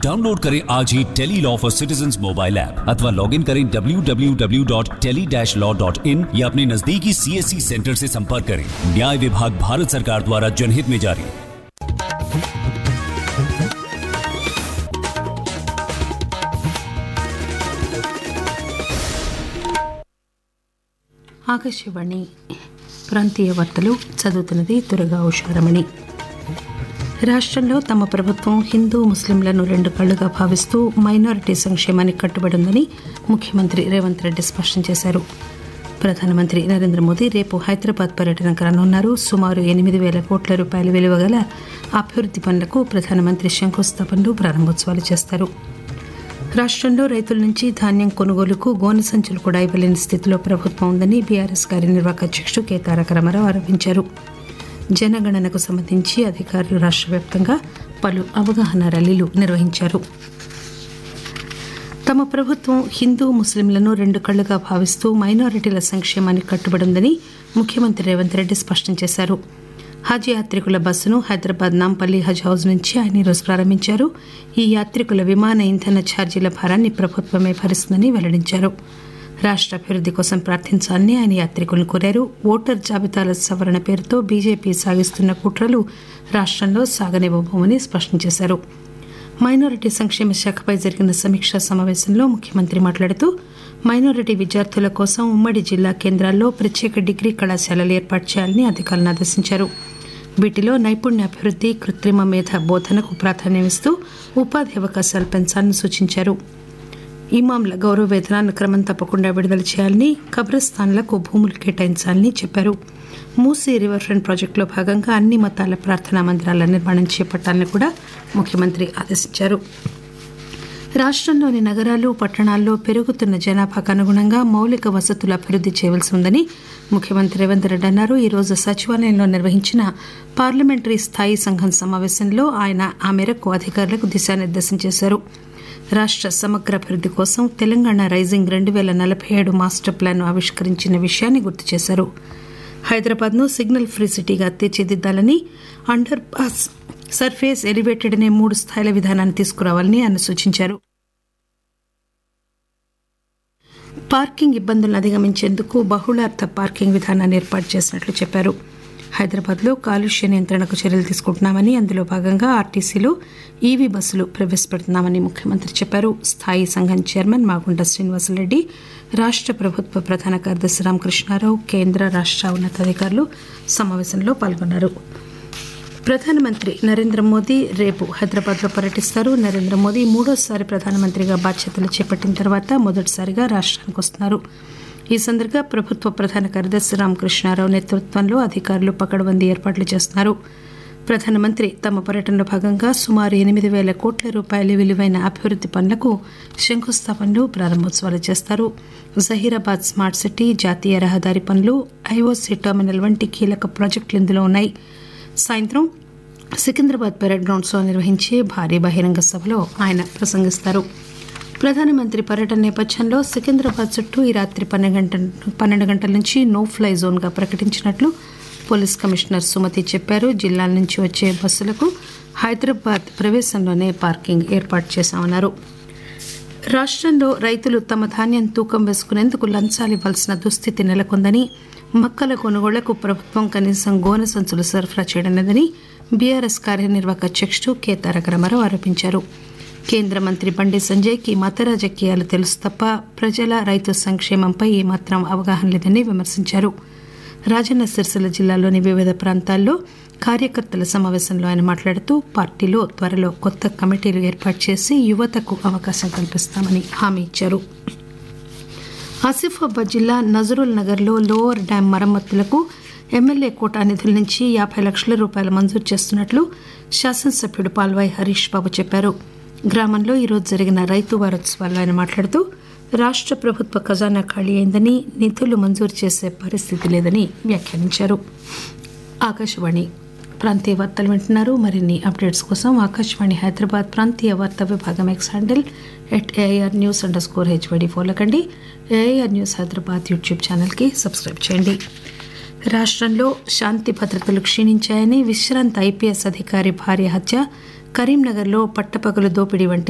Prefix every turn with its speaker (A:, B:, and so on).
A: download करें आज ही tele law for citizen mobile app अथवा लॉग इन करें www.tele-law.in या अपने नजदीकी सीएससी सेंटर से संपर्क करें न्याय विभाग भारत सरकार द्वारा जनहित में जारी
B: ఆకాశవాణి ప్రాంతీయ వార్తలు చదువుతున్నది దుర్గా ఉషారమణి రాష్ట్రంలో తమ ప్రభుత్వం హిందూ ముస్లింలను రెండు కళ్లుగా భావిస్తూ మైనారిటీ సంక్షేమానికి కట్టుబడి ఉందని ముఖ్యమంత్రి రేవంత్ రెడ్డి స్పష్టం చేశారు ప్రధానమంత్రి నరేంద్ర మోదీ రేపు హైదరాబాద్ పర్యటన కానున్నారు సుమారు ఎనిమిది వేల కోట్ల రూపాయల విలువ గల అభివృద్ది పనులకు ప్రధానమంత్రి శంకుస్థాపనలు ప్రారంభోత్సవాలు చేస్తారు రాష్ట్రంలో రైతుల నుంచి ధాన్యం కొనుగోలుకు గోనె సంచులు కూడా ఇవ్వలేని స్థితిలో ప్రభుత్వం ఉందని బీఆర్ఎస్ కార్యనిర్వాహక అధ్యక్షుడు కె తారక రామారావు ఆరోపించారు జనగణనకు సంబంధించి అధికారులు రాష్ట్ర వ్యాప్తంగా పలు అవగాహన ర్యాలీలు నిర్వహించారు తమ ప్రభుత్వం హిందూ ముస్లింలను రెండు కళ్లుగా భావిస్తూ మైనారిటీల సంక్షేమానికి కట్టుబడి ఉందని ముఖ్యమంత్రి రేవంత్ రెడ్డి స్పష్టం చేశారు హజ్ యాత్రికుల బస్సును హైదరాబాద్ నాంపల్లి హజ్ హౌస్ నుంచి ఆయన ఈరోజు ప్రారంభించారు ఈ యాత్రికుల విమాన ఇంధన ఛార్జీల భారాన్ని ప్రభుత్వమే భరిస్తుందని వెల్లడించారు రాష్ట్ర అభివృద్ది కోసం ప్రార్థించాలని ఆయన యాత్రికులను కోరారు ఓటర్ జాబితాల సవరణ పేరుతో బీజేపీ సాగిస్తున్న కుట్రలు రాష్ట్రంలో సాగనివ్వబోమని స్పష్టం చేశారు మైనారిటీ సంక్షేమ శాఖపై జరిగిన సమీక్షా సమావేశంలో ముఖ్యమంత్రి మాట్లాడుతూ మైనారిటీ విద్యార్థుల కోసం ఉమ్మడి జిల్లా కేంద్రాల్లో ప్రత్యేక డిగ్రీ కళాశాలలు ఏర్పాటు చేయాలని అధికారులను ఆదేశించారు వీటిలో నైపుణ్యాభివృద్ది కృత్రిమ మేధ బోధనకు ప్రాధాన్యమిస్తూ ఉపాధి అవకాశాలు పెంచాలని సూచించారు ఇమాంల గౌరవ వేతనాన్ని క్రమం తప్పకుండా విడుదల చేయాలని కబ్రస్థాన్లకు భూములు కేటాయించాలని చెప్పారు మూసీ రివర్ ఫ్రంట్ ప్రాజెక్టులో భాగంగా అన్ని మతాల ప్రార్థనా మందిరాల నిర్మాణం చేపట్టాలని కూడా ముఖ్యమంత్రి ఆదేశించారు రాష్ట్రంలోని నగరాలు పట్టణాల్లో పెరుగుతున్న జనాభాకు అనుగుణంగా మౌలిక వసతులు అభివృద్ది చేయవలసి ఉందని ముఖ్యమంత్రి రేవంత్ రెడ్డి అన్నారు ఈ రోజు సచివాలయంలో నిర్వహించిన పార్లమెంటరీ స్థాయి సంఘం సమావేశంలో ఆయన ఆ మేరకు అధికారులకు దిశానిర్దేశం చేశారు రాష్ట్ర సమగ్ర అభివృద్ది కోసం తెలంగాణ రైజింగ్ రెండు వేల నలభై ఏడు మాస్టర్ ప్లాన్ ఆవిష్కరించిన విషయాన్ని గుర్తు చేశారు హైదరాబాద్ ను సిగ్నల్ ఫ్రీ సిటీగా తీర్చిదిద్దాలని అండర్ పాస్ సర్ఫేస్ ఎలివేటెడ్ అనే మూడు స్థాయిల విధానాన్ని తీసుకురావాలని ఆయన సూచించారు పార్కింగ్ ఇబ్బందులను అధిగమించేందుకు బహుళార్థ పార్కింగ్ విధానాన్ని ఏర్పాటు చేసినట్లు చెప్పారు హైదరాబాద్ లో కాలుష్య నియంత్రణకు చర్యలు తీసుకుంటున్నామని అందులో భాగంగా ఆర్టీసీలో ఈవీ బస్సులు ప్రవేశపెడుతున్నామని ముఖ్యమంత్రి చెప్పారు స్థాయి సంఘం చైర్మన్ మాగుంట శ్రీనివాసరెడ్డి రాష్ట్ర ప్రభుత్వ ప్రధాన కార్యదర్శి రామకృష్ణారావు కేంద్ర రాష్ట్ర ఉన్నతాధికారులు సమావేశంలో పాల్గొన్నారు ప్రధానమంత్రి నరేంద్ర మోదీ రేపు హైదరాబాద్లో పర్యటిస్తారు నరేంద్ర మోదీ మూడోసారి ప్రధానమంత్రిగా బాధ్యతలు చేపట్టిన తర్వాత మొదటిసారిగా రాష్ట్రానికి వస్తున్నారు ఈ సందర్భంగా ప్రభుత్వ ప్రధాన కార్యదర్శి రామకృష్ణారావు నేతృత్వంలో అధికారులు పకడ్బందీ ఏర్పాట్లు చేస్తున్నారు ప్రధానమంత్రి తమ పర్యటనలో భాగంగా సుమారు ఎనిమిది వేల కోట్ల రూపాయల విలువైన అభివృద్ది పనులకు శంకుస్థాపనలు ప్రారంభోత్సవాలు చేస్తారు జహీరాబాద్ స్మార్ట్ సిటీ జాతీయ రహదారి పనులు ఐఓసీ టెర్మినల్ వంటి కీలక ప్రాజెక్టులు ఇందులో ఉన్నాయి సాయంత్రం సికింద్రాబాద్ పెరేడ్ గ్రౌండ్స్లో నిర్వహించే భారీ బహిరంగ సభలో ఆయన ప్రసంగిస్తారు ప్రధానమంత్రి పర్యటన నేపథ్యంలో సికింద్రాబాద్ చుట్టూ ఈ రాత్రి పన్నెండు గంటల పన్నెండు గంటల నుంచి నో ఫ్లై జోన్గా ప్రకటించినట్లు పోలీస్ కమిషనర్ సుమతి చెప్పారు జిల్లాల నుంచి వచ్చే బస్సులకు హైదరాబాద్ ప్రవేశంలోనే పార్కింగ్ ఏర్పాటు చేశామన్నారు రాష్ట్రంలో రైతులు తమ ధాన్యం తూకం వేసుకునేందుకు లంచాలు ఇవ్వాల్సిన దుస్థితి నెలకొందని మక్కల కొనుగోళ్లకు ప్రభుత్వం కనీసం గోనె సంచులు సరఫరా చేయడం లేదని బీఆర్ఎస్ కార్యనిర్వాహక అధ్యక్షుడు కె తారక రామారావు ఆరోపించారు కేంద్ర మంత్రి బండి సంజయ్కి మత రాజకీయాలు తెలుసు తప్ప ప్రజల రైతు సంక్షేమంపై ఏమాత్రం అవగాహన లేదని విమర్శించారు రాజన్న సిరిసిల్ల జిల్లాలోని వివిధ ప్రాంతాల్లో కార్యకర్తల సమావేశంలో ఆయన మాట్లాడుతూ పార్టీలో త్వరలో కొత్త కమిటీలు ఏర్పాటు చేసి యువతకు అవకాశం కల్పిస్తామని హామీ ఇచ్చారు ఆసిఫాబాద్ జిల్లా నజరుల్ నగర్లో లోవర్ డ్యాం మరమ్మతులకు ఎమ్మెల్యే కోటా నిధుల నుంచి యాభై లక్షల రూపాయలు మంజూరు చేస్తున్నట్లు శాసనసభ్యుడు పాల్వాయి హరీష్ బాబు చెప్పారు గ్రామంలో ఈరోజు జరిగిన రైతు వారోత్సవాల్లో ఆయన మాట్లాడుతూ రాష్ట్ర ప్రభుత్వ ఖజానా ఖాళీ అయిందని నిధులు మంజూరు చేసే పరిస్థితి లేదని వ్యాఖ్యానించారు ఆకాశవాణి ప్రాంతీయ వార్తలు వింటున్నారు మరిన్ని అప్డేట్స్ కోసం ఆకాశవాణి హైదరాబాద్ ప్రాంతీయ వార్తా విభాగం X handle at AIR news underscore HYD follow కండి ఏఐఆర్ న్యూస్ హైదరాబాద్ యూట్యూబ్ ఛానల్కి సబ్స్క్రైబ్ చేయండి రాష్ట్రంలో శాంతి భద్రతలు క్షీణించాయని విశ్రాంత ఐపీఎస్ అధికారి భార్య హత్య కరీంనగర్లో పట్టపగలు దోపిడీ వంటి